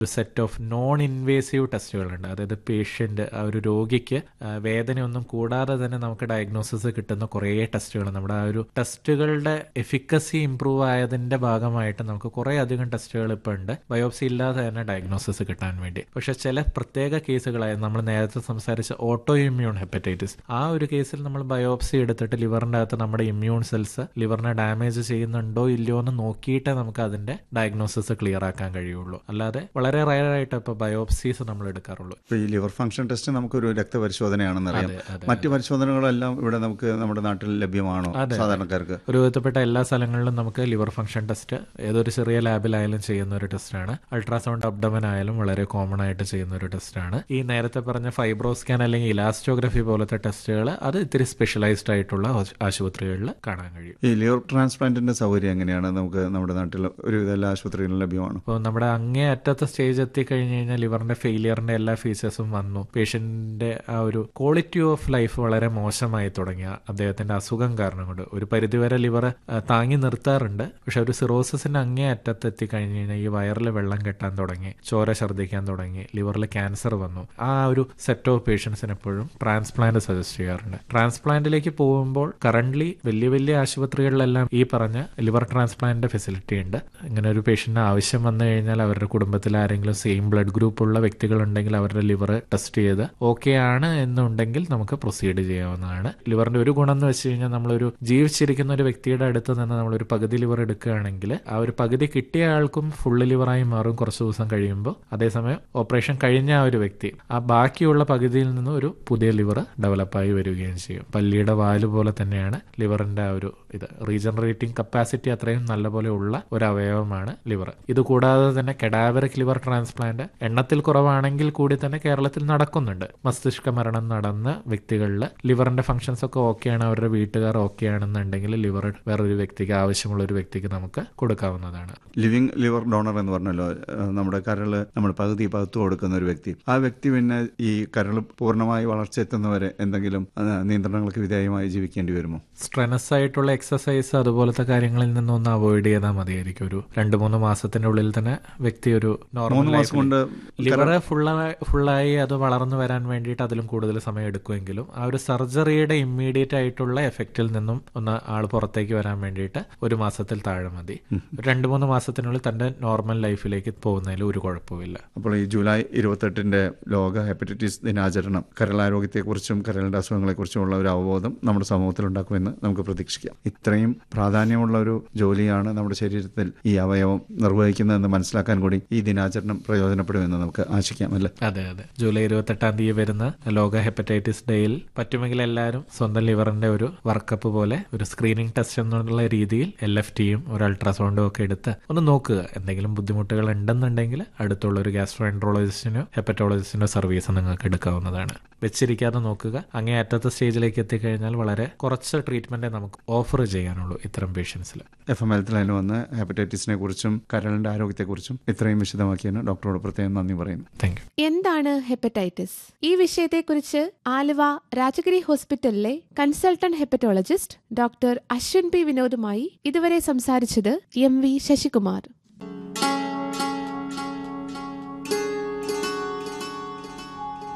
ഒരു set of non invasive ടെസ്റ്റുകളുണ്ട് അതായത് പേഷ്യൻ്റ് ആ ഒരു രോഗിക്ക് ആ, വേദനയൊന്നും കൂടാതെ തന്നെ നമുക്ക് ഡയഗ്നോസിസ് കിട്ടുന്ന കുറേ ടെസ്റ്റുകൾ നമ്മുടെ ആ ഒരു ടെസ്റ്റുകളുടെ എഫിക്കസി ഇംപ്രൂവ് ആയതിന്റെ ഭാഗമായിട്ട് നമുക്ക് കുറേ അധികം ടെസ്റ്റുകൾ ഇപ്പോൾ ഉണ്ട് ബയോപ്സി ഇല്ലാതെ തന്നെ ഡയഗ്നോസിസ് കിട്ടാൻ വേണ്ടി പക്ഷെ ചില പ്രത്യേക കേസുകളായ നമ്മൾ നേരത്തെ സംസാരിച്ച ഓട്ടോ ഇമ്മ്യൂൺ ഹെപ്പറ്റൈറ്റിസ് ആ ഒരു കേസിൽ നമ്മൾ ബയോപ്സി എടുത്തിട്ട് ലിവറിന്റെ അകത്ത് നമ്മുടെ ഇമ്മ്യൂൺ സെൽസ് ലിവറിനെ ഡാമേജ് ചെയ്യുന്നുണ്ടോ ഇല്ലയോ എന്ന് നോക്കിയിട്ടേ നമുക്ക് അതിന്റെ ഡയഗ്നോസിസ് ക്ലിയർ ആക്കാൻ കഴിയുള്ളൂ അല്ലാതെ വളരെ റയർ ആയിട്ട് ഇപ്പോൾ ബയോപ്സീസ് നമ്മൾ എടുക്കാറുള്ളൂ ഇപ്പൊ ഈ ലിവർ ഫംഗ്ഷൻ ടെസ്റ്റ് നമുക്കൊരു രക്തപരിശോധനയാണെന്നറിയാം അതെ, അതെ. മറ്റു പരിശോധനകളെല്ലാം ഇവിടെ നമുക്ക് നമ്മുടെ നാട്ടിൽ ലഭ്യമാണോ സാധാരണക്കാർക്ക് ഒരു വിധപ്പെട്ട എല്ലാ സ്ഥലങ്ങളിലും നമുക്ക് ലിവർ ഫംഗ്ഷൻ ടെസ്റ്റ് ഏതൊരു ചെറിയ ലാബിലായാലും ചെയ്യുന്ന ഒരു ടെസ്റ്റാണ് അൾട്രാസൗണ്ട് അബ്ഡമൻ ആയാലും വളരെ കോമൺ ആയിട്ട് ചെയ്യുന്ന ഒരു ടെസ്റ്റാണ് ഈ നേരത്തെ പറഞ്ഞ ഫൈബ്രോ സ്കാൻ അല്ലെങ്കിൽ ഇലാസ്റ്റോഗ്രഫി പോലത്തെ ടെസ്റ്റുകൾ അത് ഇത്തിരി സ്പെഷ്യലൈസ്ഡ് ആയിട്ടുള്ള ഹോസ്- ആശുപത്രികളിൽ കാണാൻ കഴിയും ഈ ലിവർ ട്രാൻസ്പ്ലാന്റിന്റെ സൗകര്യം എങ്ങനെയാണ് നമുക്ക് നമ്മുടെ നാട്ടിൽ ഒരു എല്ലാ ആശുപത്രികളിലും ലഭ്യമാണ് അപ്പോൾ നമ്മുടെ അങ്ങേ അറ്റത്തെ സ്റ്റേജ് എത്തിക്കഴിഞ്ഞ് കഴിഞ്ഞാൽ ലിവറിന്റെ ഫെയിലിയറിന്റെ എല്ലാ ഫീച്ചേഴ്സും വന്നു പേഷ്യന്റിന്റെ ആ ഒരു ക്വാളിറ്റി ഓഫ് ലൈഫ് വളരെ മോശമായി തുടങ്ങിയ അദ്ദേഹത്തിന്റെ അസുഖം കാരണം കൊണ്ട് ഒരു പരിധിവരെ ലിവർ താങ്ങി നിർത്താറുണ്ട് പക്ഷെ ഒരു സിറോസിന്റെ അങ്ങേ അറ്റത്ത് എത്തിക്കഴിഞ്ഞ് കഴിഞ്ഞാൽ ഈ വയറിൽ വെള്ളം കെട്ടാൻ തുടങ്ങി ചോര ഛർദ്ദിക്കാൻ തുടങ്ങി ലിവറിൽ ക്യാൻസർ വന്നു ആ ഒരു സെറ്റ് ഓഫ് പേഷ്യൻസിന് എപ്പോഴും ട്രാൻസ്പ്ലാന്റ് സജസ്റ്റ് ചെയ്യാറുണ്ട് ട്രാൻസ്പ്ലാന്റിലേക്ക് പോകുമ്പോൾ കറന്റ് വലിയ വലിയ ആശുപത്രികളിലെല്ലാം ഈ പറഞ്ഞ ലിവർ ട്രാൻസ്പ്ലാന്റിന്റെ ഫെസിലിറ്റി ഉണ്ട് ഇങ്ങനെ ഒരു പേഷ്യന്റിന് ആവശ്യം വന്നു കഴിഞ്ഞാൽ അവരുടെ കുടുംബത്തിൽ ആരെങ്കിലും സെയിം ബ്ലഡ് ഗ്രൂപ്പ് ഉള്ള വ്യക്തികളുണ്ടെങ്കിൽ അവരുടെ ലിവർ ടെസ്റ്റ് ചെയ്ത് ഓക്കെ ആണ് എന്നുണ്ടെങ്കിൽ നമുക്ക് പ്രൊസീഡ് ചെയ്യാവുന്നതാണ് ലിവറിന്റെ ഒരു ഗുണം എന്ന് വെച്ച് കഴിഞ്ഞാൽ നമ്മളൊരു ജീവിച്ചിരിക്കുന്ന ഒരു വ്യക്തിയുടെ അടുത്ത് നിന്ന് നമ്മളൊരു പകുതി ലിവർ എടുക്കുകയാണെങ്കിൽ ആ ഒരു പകുതി കിട്ടിയ ആൾക്കും ഫുള്ള് ലിവറായി മാറും കുറച്ച് ദിവസം കഴിയുമ്പോൾ അതേസമയം ഓപ്പറേഷൻ കഴിഞ്ഞ ആ ഒരു വ്യക്തി ആ ബാക്കിയുള്ള പകുതിയിൽ നിന്ന് ഒരു പുതിയ ലിവർ ഡെവലപ്പായി വരികയും ചെയ്യും പല്ലിയുടെ വാല് പോലെ തന്നെയാണ് ലിവറിന്റെ ആ ഒരു ഇത് റീജനറേറ്റിംഗ് കപ്പാസിറ്റി അത്രയും നല്ലപോലെ ഉള്ള ഒരു അവയവമാണ് ലിവർ ഇത് കൂടാതെ തന്നെ കെഡാവറിക് ലിവർ ട്രാൻസ്പ്ലാന്റ് എണ്ണത്തിൽ കുറവാണെങ്കിൽ കൂടി തന്നെ കേരളത്തിൽ നടക്കുന്നുണ്ട് മസ്തിഷ്ക മരണം നടന്ന വ്യക്തികളിൽ ലിവറിന്റെ ഫംഗ്ഷൻസ് ഒക്കെ ഓക്കെയാണ് അവരുടെ വീട്ടുകാർ ഓക്കെ ആണെന്നുണ്ടെങ്കിൽ ലിവർ വേറൊരു വ്യക്തിക്ക് ആവശ്യമുള്ള ഒരു വ്യക്തിക്ക് നമുക്ക് കൊടുക്കാവുന്നതാണ് ലിവിങ് ലിവർ ഡോണർ എന്ന് പറഞ്ഞല്ലോ ഏഹ് നമ്മുടെ കരള് നമ്മൾ പകുതി പകുത്തു കൊടുക്കുന്ന ഒരു വ്യക്തി ആ വ്യക്തി പിന്നെ ഈ കരള് പൂർണ്ണമായി വളർച്ച എത്തുന്നവരെ എന്തെങ്കിലും ആ, നിയന്ത്രണങ്ങൾക്ക് വിധേയമായി ജീവിക്കേണ്ടി വരുമോ സ്ട്രെനസ് ആയിട്ടുള്ള എക്സസൈസ് അതുപോലത്തെ കാര്യങ്ങളിൽ നിന്നൊന്ന് അവോയ്ഡ് ചെയ്താൽ മതിയായിരിക്കും ഒരു രണ്ട് മൂന്ന് മാസത്തിന്റെ ഉള്ളിൽ തന്നെ വ്യക്തി ഒരു നോർമൽ മൂന്ന് മാസം കൊണ്ട് ലിവർ ഫുള്ളായി ഫുള്ളായി അത് വളർന്നു വരാൻ വേണ്ടിയിട്ട് അതിലും കൂടുതൽ സമയം എടുക്കുമെങ്കിലും ആ ഒരു സർജറിയുടെ ഇമ്മീഡിയറ്റ് ആയിട്ടുള്ള എഫക്റ്റിൽ നിന്നും ഒന്ന് ആൾ പുറത്തേക്ക് വരാൻ വേണ്ടിയിട്ട് ഒരു മാസത്തിൽ താഴെ മതി ഒരു രണ്ട് മൂന്ന് മാസത്തിനുള്ളിൽ തന്റെ നോർമൽ ലൈഫിലേക്ക് പോകുന്നതിൽ ഒരു കുഴപ്പമില്ല അപ്പോൾ ഈ ജൂലൈ ഇരുപത്തെട്ടിന്റെ ലോക ഹെപ്പറ്റൈറ്റിസ് ദിനാചരണം കരളാരോഗ്യത്തെക്കുറിച്ചും കരളിന്റെ അസുഖങ്ങളെക്കുറിച്ചുമുള്ള ഒരു അവബോധം നമ്മുടെ സമൂഹത്തിൽ ഉണ്ടാക്കുമെന്ന് നമുക്ക് പ്രതീക്ഷിക്കാം ഇത്രയും പ്രാധാന്യമുള്ള ഒരു ജോലിയാണ് നമ്മുടെ ശരീരത്തിൽ ഈ അവയവം നിർവഹിക്കുന്നതെന്ന് മനസ്സിലാക്കാൻ കൂടി ഈ ദിനാചരണം പ്രയോജനപ്പെടുമെന്ന് നമുക്ക് ആശിക്കാം അല്ലേ അതെ അതെ ജൂലൈ ഇരുപത്തെട്ടാം തീയതി വരുന്ന ലോക ഹെപ്പറ്റൈറ്റിസ് ഡേയിൽ പറ്റുമെങ്കിൽ എല്ലാവരും സ്വന്തം ലിവറിന്റെ ഒരു വർക്കപ്പ് പോലെ ഒരു സ്ക്രീനിങ് ടെസ്റ്റ് എന്നുള്ള രീതിയിൽ എൽ എഫ് ടിയും ഒരു അൾട്രാസൗണ്ടും ഒക്കെ എടുത്ത് ഒന്ന് നോക്കുക എന്തെങ്കിലും ബുദ്ധിമുട്ടുകൾ ഉണ്ടെന്നുണ്ടെങ്കിൽ അടുത്തുള്ള ഒരു ഗ്യാസ്ട്രോ എൻട്രോളജിസ്റ്റിനോ ഹെപ്പറ്റോളജിസ്റ്റിനോ സർവീസ് നിങ്ങൾക്ക് എടുക്കാവുന്നതാണ് വെച്ചിരിക്കാതെ നോക്കുക അങ്ങേ അറ്റത്തെ സ്റ്റേജിലേക്ക് എത്തിക്കഴിഞ്ഞാൽ വളരെ കുറച്ച് ട്രീറ്റ്മെന്റേ നമുക്ക് ഓഫർ ചെയ്യാനുള്ളൂ ഇത്തരം പേഷ്യൻസിൽ എഫ് എം ഹെൽത്ത് ലൈനിൽ വന്ന് ഹെപ്പറ്റൈറ്റിസിനെ കുറിച്ചും കരളിന്റെ ആരോഗ്യത്തെക്കുറിച്ചും ഇത്രയും വിശദമാക്കിയതിന് ഡോക്ടറോട് പ്രത്യേകം നന്ദി പറയുന്നു താങ്ക് യു എന്താണ് ഹെപ്പറ്റൈറ്റിസ് ഈ വിഷയത്തെക്കുറിച്ച് ആലുവ രാജഗിരി ഹോസ്പിറ്റലിലെ consultant hepatologist doctor Ashwin P വിനോദുമായി ഇതുവരെ സംസാരിച്ചത് M V Sasikumar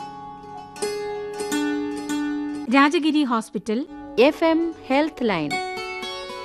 Rajagiri hospital F M health line